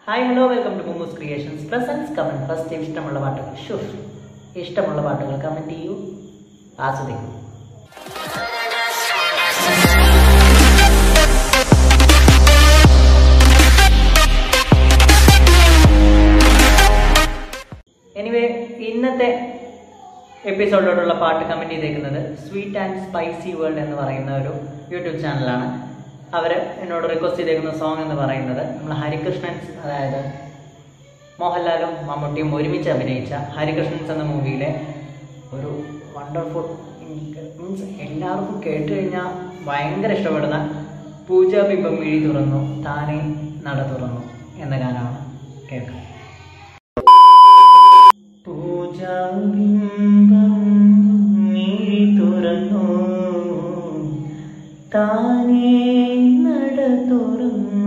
hi hello welcome to Mummoos creations presents comment first ഇഷ്ടമുള്ള പാട്ടുകൾ sure ഇഷ്ടമുള്ള പാട്ടുകൾ കമൻറ്റ് ചെയ്യൂ ആസ്വദിക്കൂ എനിവേ ഇന്നത്തെ എപ്പിസോഡിലോട്ടുള്ള പാട്ട് കമൻറ്റ് ചെയ്തേക്കുന്നത് സ്വീറ്റ് ആൻഡ് സ്പൈസി വേൾഡ് എന്ന് പറയുന്ന ഒരു യൂട്യൂബ് ചാനലാണ് അവർ എന്നോട് റിക്വസ്റ്റ് ചെയ്തേക്കുന്ന സോങ് എന്ന് പറയുന്നത് നമ്മൾ ഹരികൃഷ്ണൻസ് അതായത് മോഹൻലാലും മമ്മൂട്ടിയും ഒരുമിച്ച് അഭിനയിച്ച ഹരികൃഷ്ണൻസ് എന്ന മൂവിയിലെ ഒരു വണ്ടർഫുൾ മീൻസ് എല്ലാവർക്കും കേട്ട് കഴിഞ്ഞാൽ ഭയങ്കര ഇഷ്ടപ്പെടുന്ന പൂജാബിംബം മിഴി തുറന്നു താനെ നട തുറന്നു എന്ന ഗാനമാണ് കേൾക്കുക പൂജാബിംബം മിഴി തുറന്നു താനേ നട തുറന്നു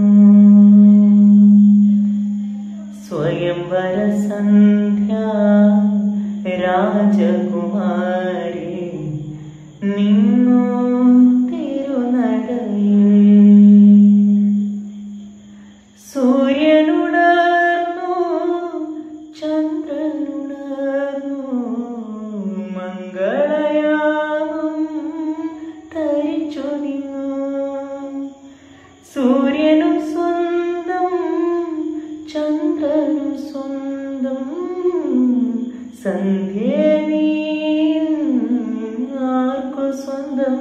സ്വയംവര സന്ധ്യ രാജകുമാരി നിന്നു തിരുനടയിൽ സൂര്യനുണർന്നു ചന്ദ്രനുണർന്നു മംഗളയാമം തരിച്ചു നിന്നു സൂര്യനും സ്വന്തം ചന്ദ്രനും സ്വന്തം സന്ധ്യ നീ ആർക്കു സ്വന്തം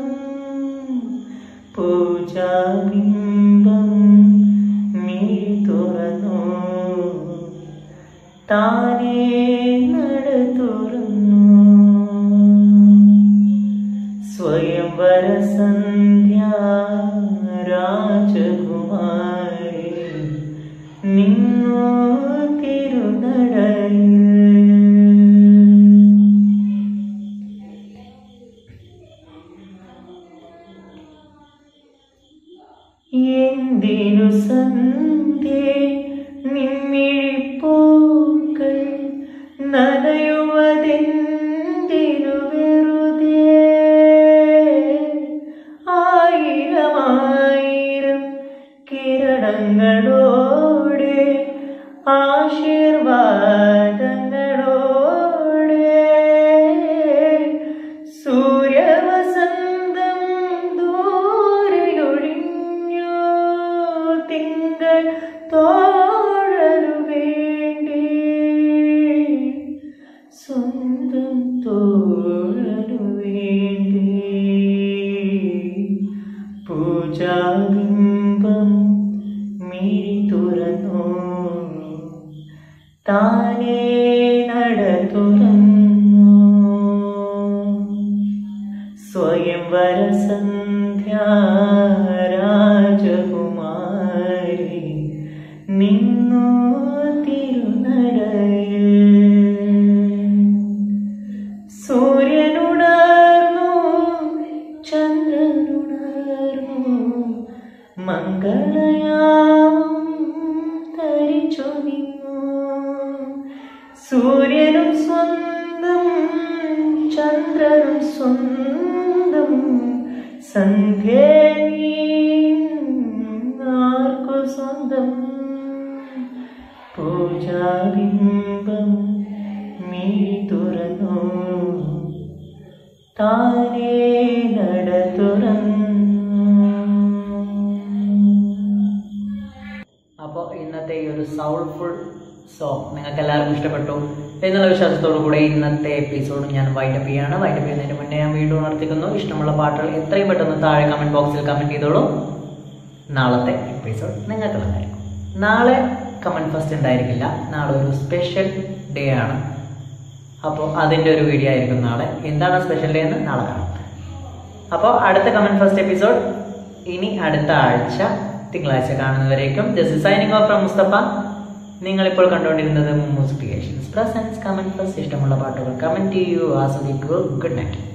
പൂജാബിംബം മിഴി തുറന്നു താനേ നട തുറന്നു സ്വയംവര സന്ധ്യ രാജകുമാരി നിന്നു തിരുനടയിൽ എന്തിനു സന്ധ്യേ നിമ്മിഴിപ്പൂക്കൾ നനയുവതെന്തിനു വെറുതെ ആയിരമായിരം കിരണങ്ങളോടെ ആശീർവാദങ്ങളോടെ സൂര്യവസന്തം ദൂരെയൊഴിഞ്ഞു തിങ്കൾ തോഴലു വേണ്ടി സ്വന്തം തോഴലു വേണ്ടി പൂജാബിംബം മിഴി തുറന്നു താനേ നട തുറന്നു സ്വയംവര സന്ധ്യ രാജകുമാരി നിന്നു തിരുനടയിൽ സൂര്യനുണർന്നു ചന്ദ്രനുണർന്നു മംഗളയാമം തരിച്ചു നിന്നു സൂര്യനും സ്വന്തം ചന്ദ്രനും സ്വന്തം സന്ധ്യ നീ ആർക്കു സ്വന്തം പൂജാബിംബം മിഴി തുറന്നു താനേ നട തുറന്നു അപ്പോൾ ഇന്നത്തെ ഈ ഒരു സൗൾഫുൾ സോങ് നിങ്ങൾക്ക് എല്ലാവർക്കും ഇഷ്ടപ്പെട്ടു എന്നുള്ള വിശ്വാസത്തോടു കൂടെ ഇന്നത്തെ എപ്പിസോഡ് ഞാൻ വൈൻഡപ്പ് ചെയ്യാണ് വൈൻഡപ്പ് ചെയ്യുന്നതിന് മുന്നേ ഞാൻ വീണ്ടും ഉണർത്തിക്കുന്നു ഇഷ്ടമുള്ള പാട്ടുകൾ എത്രയും പെട്ടെന്ന് താഴെ കമൻറ്റ് ബോക്സിൽ കമൻറ്റ് ചെയ്തോളൂ നാളത്തെ എപ്പിസോഡ് നിങ്ങൾക്കുള്ളതായിരിക്കും നാളെ കമൻറ്റ് ഫസ്റ്റ് ഉണ്ടായിരിക്കില്ല നാളെ ഒരു സ്പെഷ്യൽ ഡേ ആണ് അപ്പോൾ അതിൻ്റെ ഒരു വീഡിയോ ആയിരിക്കും നാളെ എന്താണ് സ്പെഷ്യൽ ഡേ എന്ന് നാളെ കാണാം അപ്പോൾ അടുത്ത കമൻറ്റ് ഫസ്റ്റ് എപ്പിസോഡ് ഇനി അടുത്ത ആഴ്ച തിങ്കളാഴ്ച കാണുന്നവരേക്കും just signing off from Mustafa നിങ്ങളിപ്പോൾ കണ്ടുകൊണ്ടിരുന്നത് Mummoos creations presents comment first ഇഷ്ടമുള്ള പാട്ടുകൾ കമൻറ്റ് ചെയ്യൂ ആസ്വദിക്കൂ ഗുഡ് നൈറ്റ്